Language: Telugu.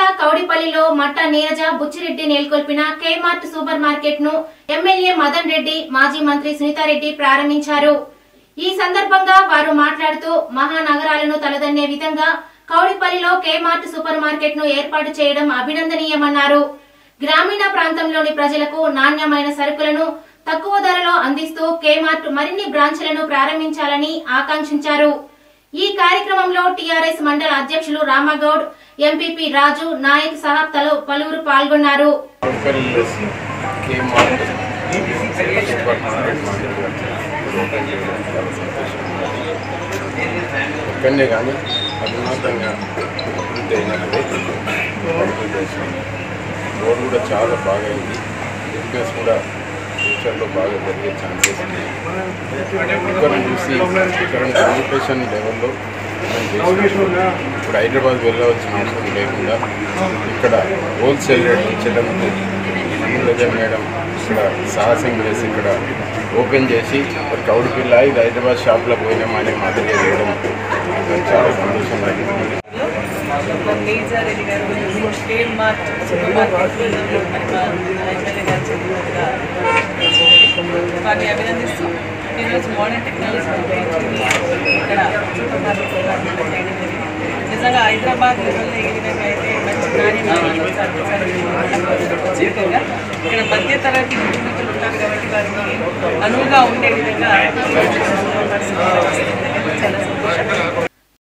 కౌడిపల్లిలో మట్ట నీరజ బుచ్చిరెడ్డి నెలకొల్పిన కేమార్ట్ సూపర్ మార్కెట్ ను ఎమ్మెల్యే మదన్ రెడ్డి మాజీ మంత్రి సునీతారెడ్డి ప్రారంభించారు ఈ సందర్భంగా వారు మాట్లాడుతూ మహానగరాలను తలదన్నే విధంగా కౌడిపల్లిలో కేమార్ట్ సూపర్ మార్కెట్ ను ఏర్పాటు చేయడం అభినందనీయమన్నారు గ్రామీణ ప్రాంతంలోని ప్రజలకు నాణ్యమైన సరుకులను తక్కువ ధరలో అందిస్తూ కేమార్ట్ మరిన్ని బ్రాంచ్లను ప్రారంభించాలని ఆకాంక్షించారు ఈ కార్యక్రమంలో టీఆర్ఎస్ మండల అధ్యక్షులు రామగౌడ్ ఎంపీపీ రాజు నాయక్ సహా తలు పలువురు పాల్గొన్నారు K mart super market open చేయడం చాలా సంతోషంగా ఉంది. ఒక్కనే కానీ అధునాతంగా అభివృద్ధి అయినట్లే భారతదేశం రోడ్ కూడా చాలా బాగా అయింది బిజినెస్ కూడా ఫ్యూచర్లో బాగా జరిగే ఛాన్సెస్ ఉన్నాయి ఇక్కడ చూసి ఇక్కడ కమ్యూనికేషన్ లెవెల్లో మనం చేసినప్పుడు ఇప్పుడు హైదరాబాద్ వెళ్ళవలసిన అవసరం లేకుండా ఇక్కడ హోల్సేల్ రేట్ ఇచ్చడంతో మనులజ మేడం ఇక్కడ సాహసం చేసి ఇక్కడ ఓపెన్ చేసి మరి కౌడి పిల్ల ఇది హైదరాబాద్ షాప్లో పోయినామని మాదిరి చేయడం నాకు చాలా సంతోషంగా ఉంది మేజర్ రెడ్డి గారు స్టేట్ మార్ట్ సూపర్ మార్కెట్ మరి మా ఎమ్మెల్యే గారు చెప్పినట్టుగా వారిని అభినందిస్తూ ఈరోజు మోడర్న్ టెక్నాలజీ ఉపయోగించి ఇక్కడ సూపర్ మార్కెట్ ఏర్పాటు చేయడం జరిగింది నిజంగా హైదరాబాద్ లెవెల్లో ఏ విధంగా అయితే మంచి నాణ్యమైన సరుకు సరుకులు ప్రత్యేకంగా ఇక్కడ మధ్య తరగతి కుటుంబీకులు ఉంటారు కాబట్టి వారికి అనువుగా ఉండే విధంగా చాలా సంతోషం